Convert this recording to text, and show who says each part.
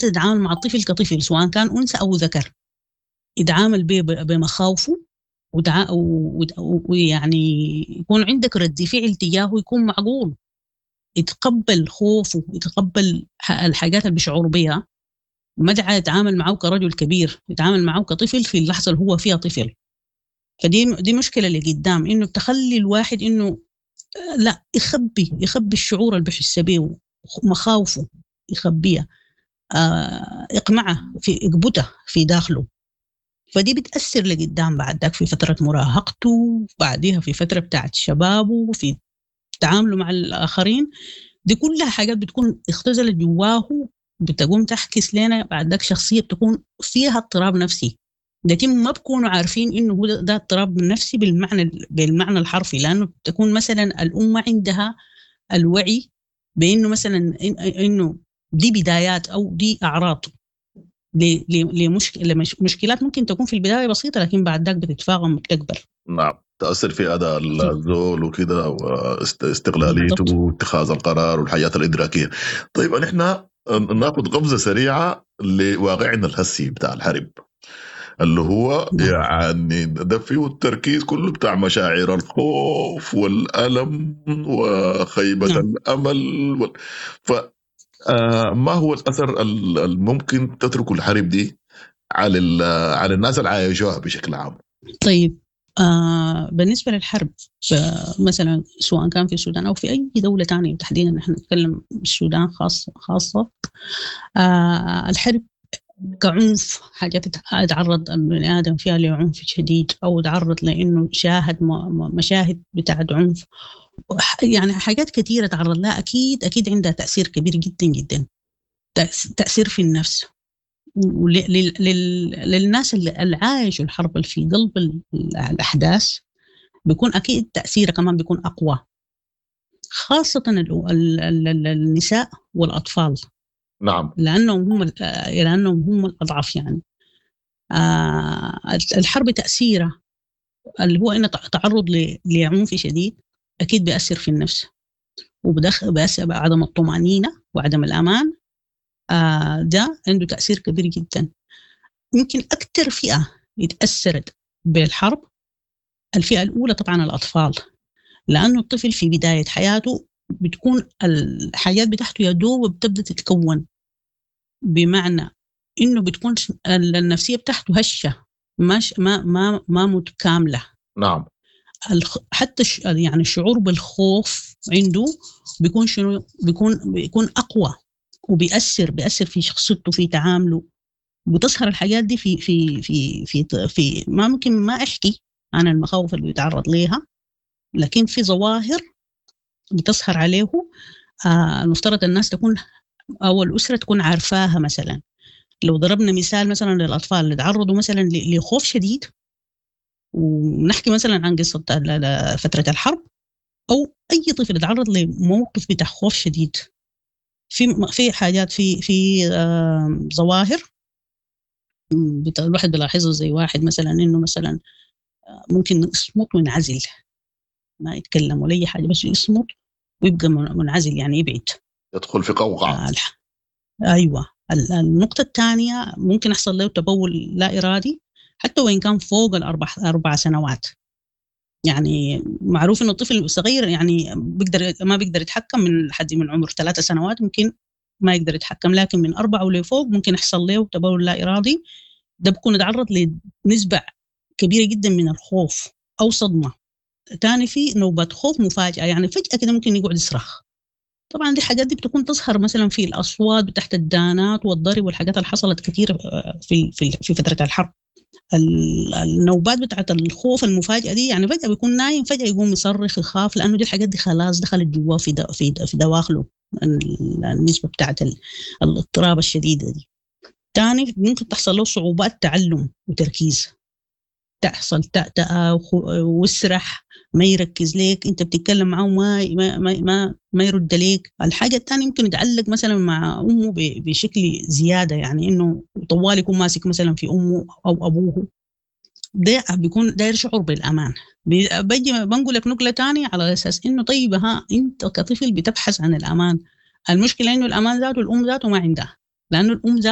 Speaker 1: انت تتعامل مع الطفل كطفل سواء كان انثى او ذكر يتعامل به بمخاوفه ويعني يكون عندك رد فعل تجاهه يكون معقول يتقبل خوفه يتقبل الحاجات اللي بيشعر بها ما دعا يتعامل معه كرجل كبير يتعامل معه كطفل في اللحظه اللي هو فيها طفل فدي دي مشكله اللي قدام انه تخلي الواحد انه لا يخبي يخبي الشعور اللي بيحس به مخاوفه يخبيها آه اقمعه في يكبته في داخله فدي بتأثر لقدام بعد ذاك في فترة مراهقته بعدها في فترة بتاعت شبابه في تعامله مع الآخرين دي كلها حاجات بتكون اختزلت جواه بتقوم تحكس لنا بعد ذاك شخصية بتكون فيها اضطراب نفسي لكن ما بكونوا عارفين انه هو ده اضطراب نفسي بالمعنى بالمعنى الحرفي لانه تكون مثلا الامه عندها الوعي بانه مثلا انه دي بدايات او دي اعراض لمشكلات ممكن تكون في البدايه بسيطه لكن بعد ذاك بتتفاقم وتكبر
Speaker 2: نعم تاثر في اداء الزول وكده واستغلاليته واتخاذ القرار والحياه الادراكيه طيب نحن ناخذ قفزه سريعه لواقعنا الهسي بتاع الحرب اللي هو نعم. يعني ده فيه التركيز كله بتاع مشاعر الخوف والألم وخيبة نعم. الأمل وال... ف آه، ما هو الأثر الممكن تتركه الحرب دي على على الناس اللي عايشوها بشكل عام
Speaker 1: طيب آه بالنسبة للحرب مثلا سواء كان في السودان أو في أي دولة ثانية تحديدا نحن نتكلم السودان خاصة خاصة آه الحرب كعنف حاجات يتعرض البني ادم فيها لعنف شديد او يتعرض لانه شاهد مشاهد بتاعت عنف يعني حاجات كثيره تعرض لها اكيد اكيد عندها تاثير كبير جدا جدا تاثير في النفس للناس اللي عايشوا الحرب اللي في قلب الاحداث بيكون اكيد تاثيرها كمان بيكون اقوى خاصه النساء والاطفال
Speaker 2: نعم
Speaker 1: لانهم هم لانهم هم الاضعف يعني آه الحرب تاثيره اللي هو انه تعرض لعنف شديد اكيد بياثر في النفس وبدخل بيأثر بعدم الطمأنينة وعدم الأمان آه ده عنده تأثير كبير جدا يمكن أكثر فئة اتأثرت بالحرب الفئة الأولى طبعا الأطفال لأنه الطفل في بداية حياته بتكون الحياة بتاعته يا دوب بتبدأ تتكون بمعنى انه بتكون النفسيه بتاعته هشه مش ما ما ما متكامله
Speaker 2: نعم
Speaker 1: حتى يعني الشعور بالخوف عنده بيكون شنو بيكون بيكون اقوى وبيأثر بيأثر في شخصيته في تعامله بتظهر الحاجات دي في في في في في ما ممكن ما احكي عن المخاوف اللي بيتعرض ليها لكن في ظواهر بتظهر عليه آه المفترض الناس تكون او الاسره تكون عارفاها مثلا لو ضربنا مثال مثلا للاطفال اللي تعرضوا مثلا لخوف شديد ونحكي مثلا عن قصه فتره الحرب او اي طفل يتعرض لموقف بتاع خوف شديد في في حاجات في في ظواهر الواحد بيلاحظها زي واحد مثلا انه مثلا ممكن يصمت وينعزل ما يتكلم ولا اي حاجه بس يصمت ويبقى منعزل يعني يبعد
Speaker 2: يدخل في قوقعة
Speaker 1: آه ايوه النقطة الثانية ممكن يحصل له تبول لا إرادي حتى وإن كان فوق الأربع أربع سنوات يعني معروف إنه الطفل الصغير يعني بيقدر ما بيقدر يتحكم من حد من عمر ثلاثة سنوات ممكن ما يقدر يتحكم لكن من أربعة ولفوق ممكن يحصل له تبول لا إرادي ده بكون يتعرض لنسبة كبيرة جدا من الخوف أو صدمة ثاني في نوبة خوف مفاجئة يعني فجأة كده ممكن يقعد يصرخ طبعا دي الحاجات دي بتكون تظهر مثلا في الاصوات تحت الدانات والضرب والحاجات اللي حصلت كثير آه، في في في فتره الحرب النوبات بتاعت الخوف المفاجئه دي يعني فجاه بيكون نايم فجاه يقوم يصرخ يخاف لانه دي الحاجات دي خلاص دخلت جواه في في في دواخله النسبه بتاعت الاضطراب الشديده دي ثاني ممكن تحصل له صعوبات تعلم وتركيز تحصل تأتأة واسرح ما يركز ليك انت بتتكلم معه ما ما ما ما يرد ليك الحاجه الثانيه يمكن يتعلق مثلا مع امه بشكل زياده يعني انه طوال يكون ماسك مثلا في امه او ابوه ده بيكون داير شعور بالامان بيجي بنقول لك نقله ثانيه على اساس انه طيب ها انت كطفل بتبحث عن الامان المشكله انه الامان ذاته الام ذاته ما عندها لانه الام ذاته